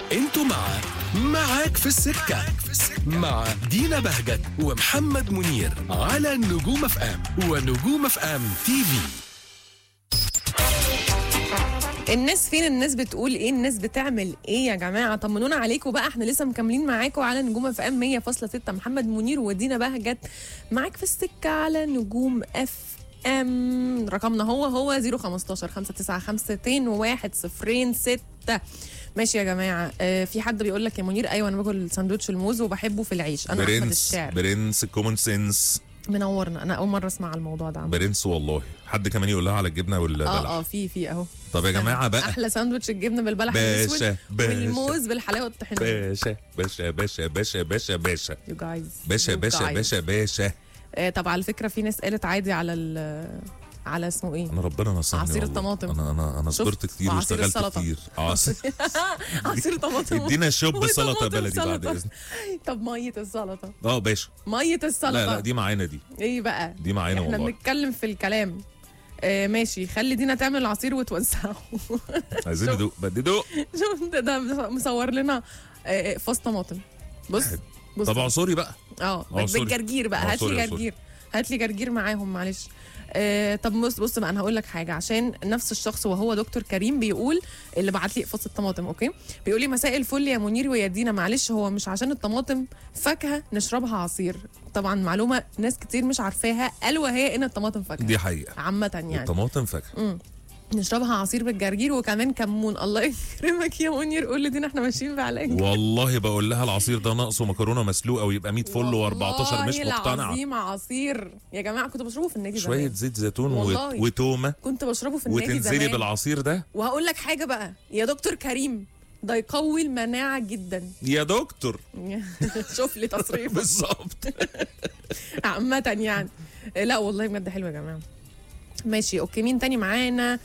انتوا مع معاك في السكة مع دينا بهجت ومحمد منير على نجوم اف ام ونجوم اف ام تي في الناس فين الناس بتقول ايه الناس بتعمل ايه يا جماعه طمنونا عليكم بقى احنا لسه مكملين معاكم على نجوم اف ام 100.6 محمد منير ودينا بهجت معاك في السكه على نجوم اف ام رقمنا هو هو 015 595 6 ماشي يا جماعه آه في حد بيقول لك يا منير ايوه انا باكل ساندوتش الموز وبحبه في العيش انا احمد برنس الشاعر برنس كومون سنس منورنا انا اول مره اسمع الموضوع ده عامة. برنس والله حد كمان يقول لها على الجبنه والبلح اه اه في في اهو طب يا جماعه بقى احلى ساندوتش الجبنه بالبلح الاسود باشا باشا والموز بالحلاوه الطحينيه باشا باشا باشا باشا باشا باشا يو جايز باشا باشا باشا باشا طب على فكره في ناس قالت عادي على ال على اسمه ايه انا ربنا نصحني عصير والله. الطماطم. انا انا انا شفت؟ صبرت كتير وعصير واشتغلت السلطة. كتير عصير عصير طماطم ادينا شوب سلطه وطماطم بلدي بعد سلطة. اذنك طب ميه السلطه اه باشا ميه السلطه لا لا دي معانا دي ايه بقى دي معانا احنا والله بنتكلم في الكلام آه ماشي خلي دينا تعمل العصير وتوزعه عايزين شوف. ندوق بدي دوق شوف ده, ده مصور لنا آه، آه، فص طماطم بص بص طب اعصري بقى اه عصري. بالجرجير بقى هات عصري، لي عصري. جرجير هات لي جرجير معاهم معلش آه طب بص بص بقى انا هقول لك حاجه عشان نفس الشخص وهو دكتور كريم بيقول اللي بعت لي فص الطماطم اوكي بيقول لي مساء الفل يا منير ويا دينا معلش هو مش عشان الطماطم فاكهه نشربها عصير طبعا معلومه ناس كتير مش عارفاها الا وهي ان الطماطم فاكهه دي حقيقه عامه يعني الطماطم فاكهه نشربها عصير بالجرجير وكمان كمون الله يكرمك يا منير قول لدينا احنا ماشيين بعلاج والله بقول لها العصير ده ناقصه مكرونه مسلوقه ويبقى 100 فل و14 مش والله مقتنعه العظيم عصير يا جماعه كنت بشربه في النادي شويه زمان. زيت زيتون والله. وت- وتومه كنت بشربه في النادي وتنزلي زمان بالعصير ده وهقول لك حاجه بقى يا دكتور كريم ده يقوي المناعه جدا يا دكتور شوف لي تصريف بالظبط عامه يعني لا والله بجد حلو يا جماعه ماشي اوكي مين تاني معانا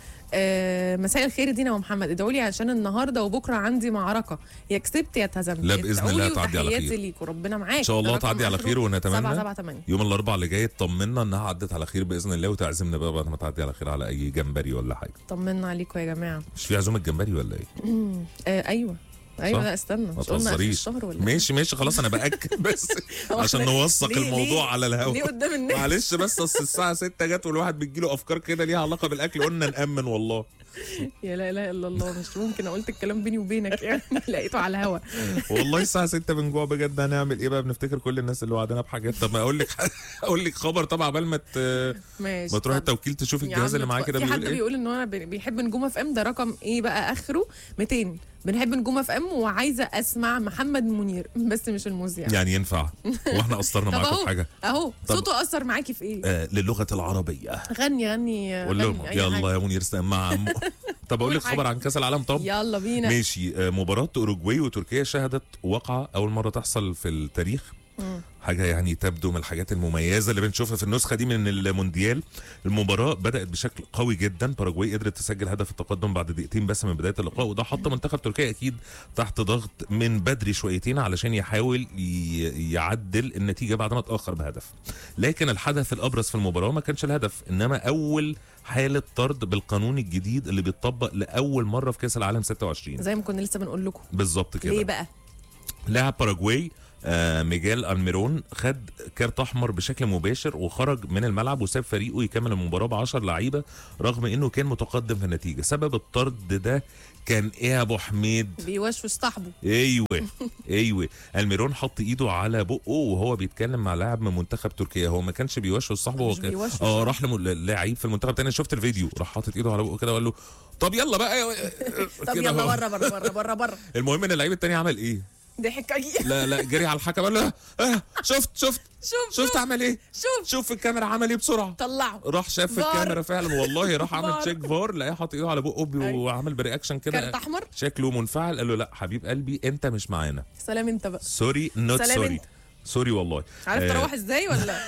آه مساء الخير دينا ومحمد ادعوا لي عشان النهارده وبكره عندي معركه يا كسبت يا اتهزمت لا، بإذن الله تعدي على خير. تحياتي ليكوا ربنا معاك ان شاء الله ده رقم تعدي على آخره خير ونتمنى 778 يوم الاربعاء اللي جاي تطمنا انها عدت على خير باذن الله وتعزمنا بقى بعد ما تعدي على خير على اي جمبري ولا حاجه طمنا عليكم يا جماعه مش في عزومه جمبري ولا ايه آه ايوه ايوه صح؟ لا استنى ما مش قلنا اخر تهزريش الشهر ولا إيه؟ ماشي ماشي خلاص انا باكد بس هو عشان إحنا نوثق ليه- الموضوع ليه- على ليه الهوا قدام الناس معلش بس اصل الساعه 6 جت والواحد بتجيله افكار كده ليها علاقه بالاكل قلنا نامن والله يا لا اله الا الله مش ممكن قلت الكلام بيني وبينك يعني لقيته على الهوا والله الساعه 6 بنجوع بجد هنعمل ايه بقى بنفتكر كل الناس اللي وعدنا بحاجات طب ما اقول لك اقول لك خبر طبعا قبل ما ت- ماشي ما تروح اتفضل. التوكيل تشوف يا الجهاز عم اللي معاه اتفضل. كده في حد بيقول ايه بيقول ان هو بي- بيحب نجوم اف ام ده رقم ايه بقى اخره 200 بنحب نجوم اف ام وعايزه اسمع محمد منير بس مش المذيع يعني ينفع واحنا قصرنا طب معاكم اهو في حاجه اهو طب- صوته اثر معاكي في ايه آه للغه العربيه غني غني قول لهم غني أي يلا حاجة. يا منير سمع عمو طب اقول قول لك حاجة. خبر عن كاس العالم طب يلا بينا ماشي آه، مباراة أوروجواي وتركيا شهدت واقعة أول مرة تحصل في التاريخ حاجة يعني تبدو من الحاجات المميزة اللي بنشوفها في النسخة دي من المونديال المباراة بدأت بشكل قوي جدا باراجواي قدرت تسجل هدف التقدم بعد دقيقتين بس من بداية اللقاء وده حط منتخب تركيا أكيد تحت ضغط من بدري شويتين علشان يحاول ي- يعدل النتيجة بعد ما تأخر بهدف لكن الحدث الأبرز في المباراة ما كانش الهدف إنما أول حالة طرد بالقانون الجديد اللي بيتطبق لأول مرة في كأس العالم 26 زي ما كنا لسه بنقول لكم بالظبط كده ليه بقى لاعب باراجواي آه ميجال الميرون خد كارت احمر بشكل مباشر وخرج من الملعب وساب فريقه يكمل المباراه ب 10 لعيبه رغم انه كان متقدم في النتيجه سبب الطرد ده كان ايه يا ابو حميد بيوشوش صاحبه ايوه ايوه الميرون حط ايده على بقه وهو بيتكلم مع لاعب من منتخب تركيا هو ما كانش بيوشوش صاحبه هو مش كان بيوشوش. اه راح لم- للعيب في المنتخب التاني شفت الفيديو راح حاطط ايده على بقه كده وقال له طب يلا بقى طب كده يلا هو. بره بره بره بره بره المهم ان اللعيب التاني عمل ايه ضحك أجي. لا لا جري على الحكم قال له آه شفت شفت شوف شفت عمل ايه شوف شوف في الكاميرا عمل ايه بسرعه طلعه راح شاف في فار. الكاميرا فعلا والله راح عمل فار. تشيك فار لقاه حاطط ايده على بقه بي- أيوة. وعمل برياكشن كده كارت احمر شكله منفعل قال له لا حبيب قلبي انت مش معانا سلام انت بقى سوري نوت سلام سوري انت. سوري والله عارف آه، تروح ازاي ولا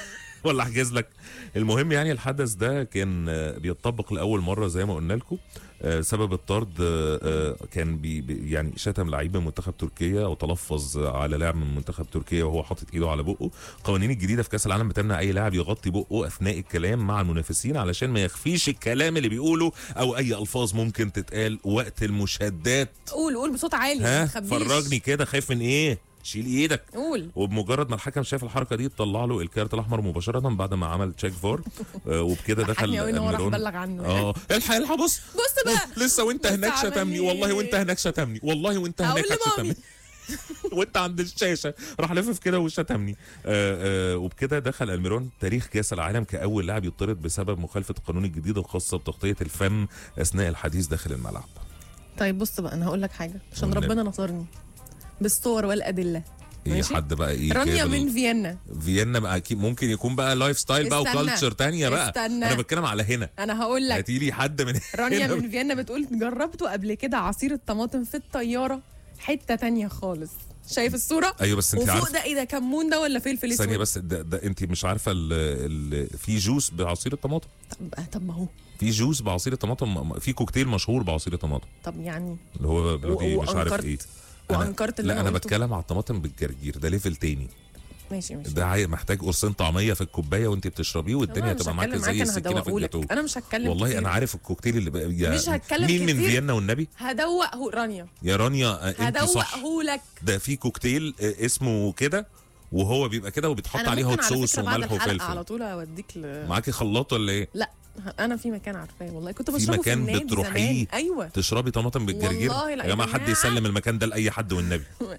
ولا احجز لك المهم يعني الحدث ده كان آه، بيتطبق لاول مره زي ما قلنا لكم آه، سبب الطرد آه، آه، كان بي بي- يعني شتم لعيب من منتخب تركيا او تلفظ على لاعب من منتخب تركيا وهو حاطط ايده على بقه القوانين الجديده في كاس العالم بتمنع اي لاعب يغطي بقه اثناء الكلام مع المنافسين علشان ما يخفيش الكلام اللي بيقوله او اي الفاظ ممكن تتقال وقت المشادات قول قول بصوت عالي ما ها تخبيش. فرجني كده خايف من ايه شيل ايدك قول وبمجرد ما الحكم شاف الحركه دي طلع له الكارت الاحمر مباشره بعد ما عمل تشيك فور آه، وبكده دخل حكني قوي ان هو راح الميرون. بلغ عنه اه الحق الحق بص بص بقى لسه وانت بص هناك عمل شتمني إيه. والله وانت هناك شتمني والله وانت هقول هناك لمامي. شتمني وانت عند الشاشه راح لفف كده وشتمني آه آه وبكده دخل الميرون تاريخ كاس العالم كاول لاعب يطرد بسبب مخالفه القانون الجديد الخاصه بتغطيه الفم اثناء الحديث داخل الملعب طيب بص بقى انا هقول لك حاجه عشان والنبي. ربنا نصرني بالصور والادله ايه ماشي. حد بقى ايه رانيا جاب ال- من فيينا فيينا بقى اكيد ممكن يكون بقى لايف ستايل بقى استنى. وكالتشر تانية بقى استنى. انا بتكلم على هنا انا هقول لك هاتي لي حد من رانيا هنا. من فيينا بتقول جربته قبل كده عصير الطماطم في الطياره حته تانية خالص شايف الصوره ايوه بس انت وفوق عارفه ده ايه ده كمون ده ولا فلفل اسود ثانيه بس ده, ده انت مش عارفه ال ال في جوس بعصير الطماطم طب طب ما هو في جوس بعصير الطماطم في كوكتيل مشهور بعصير الطماطم طب يعني اللي هو بلودي مش عارف وأنكرت. ايه وانكرت اللي لا انا قلته. بتكلم على الطماطم بالجرجير ده ليفل تاني ماشي ماشي ده عاي- محتاج قرصين طعميه في الكوبايه وانت بتشربيه والدنيا أنا مش هتبقى معاك هتكلم زي انا السكينه في هدوقهولك. الجاتوه انا مش هتكلم والله كتير. انا عارف الكوكتيل اللي بقى يا مش هتكلم مين من كتير. فيينا والنبي هدوقه رانيا يا رانيا آه، انت صح هدوقهولك ده في كوكتيل آه، اسمه كده وهو بيبقى كده وبيتحط انا عليه ممكن هوت على صوص فكرة بعد وملح الحلقة وفلفل على طول اوديك ل... معاكي خلاط ولا ايه لا انا في مكان عارفاه والله كنت في بشربه في مكان النادي بتروحيه زمان ايوه تشربي طماطم بالجرجير والله لا يا يا جماعه حد جماعة. يسلم المكان ده لاي حد والنبي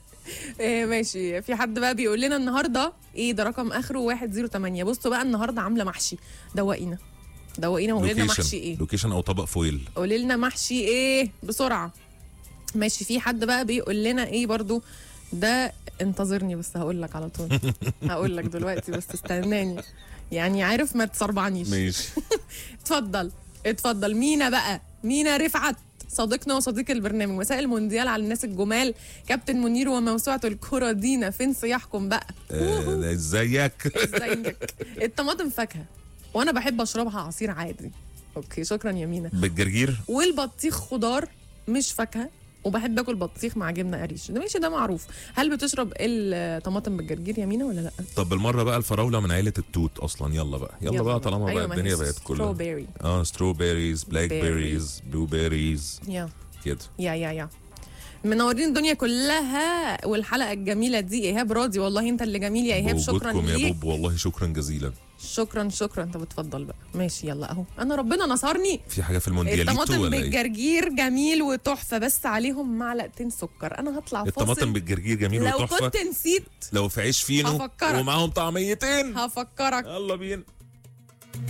إيه ماشي في حد بقى بيقول لنا النهارده ايه ده رقم اخره 108 بصوا بقى النهارده عامله محشي دوقينا دوقينا وقولي لنا محشي لوكيشن ايه لوكيشن او طبق فويل قولي لنا محشي ايه بسرعه ماشي في حد بقى بيقول لنا ايه برضو ده انتظرني بس هقول لك على طول هقول لك دلوقتي بس استناني يعني عارف ما تصربعنيش ماشي اتفضل اتفضل مينا بقى مينا رفعت صديقنا وصديق البرنامج مساء المونديال على الناس الجمال كابتن منير وموسوعة الكرة دينا فين صياحكم بقى آه، ازيك ازيك الطماطم فاكهة وانا بحب اشربها عصير عادي اوكي شكرا يا مينا بالجرجير والبطيخ خضار مش فاكهة وبحب اكل بطيخ مع جبنه قريش ده ماشي ده معروف هل بتشرب الطماطم بالجرجير يا مينا ولا لا طب بالمره بقى الفراوله من عيله التوت اصلا يلا بقى يلا, بقى طالما بقى الدنيا بقت كلها ستروبيري اه ستروبيريز بلاك Berries. بيريز بلو بيريز يا كده يا يا يا منورين الدنيا كلها والحلقه الجميله دي ايهاب راضي والله انت اللي جميل يا ايهاب شكرا بوجودكم يا ليك بوب والله شكرا جزيلا شكرا شكرا انت بتفضل بقى ماشي يلا اهو انا ربنا نصرني في حاجه في الموندياليتو الطماطم ولا ايه بالجرجير جميل وتحفه بس عليهم معلقتين سكر انا هطلع فاصل الطماطم بالجرجير جميل لو وتحفه كنت نسيت لو في عيش فينو هفكرك. ومعاهم طعميتين هفكرك يلا بينا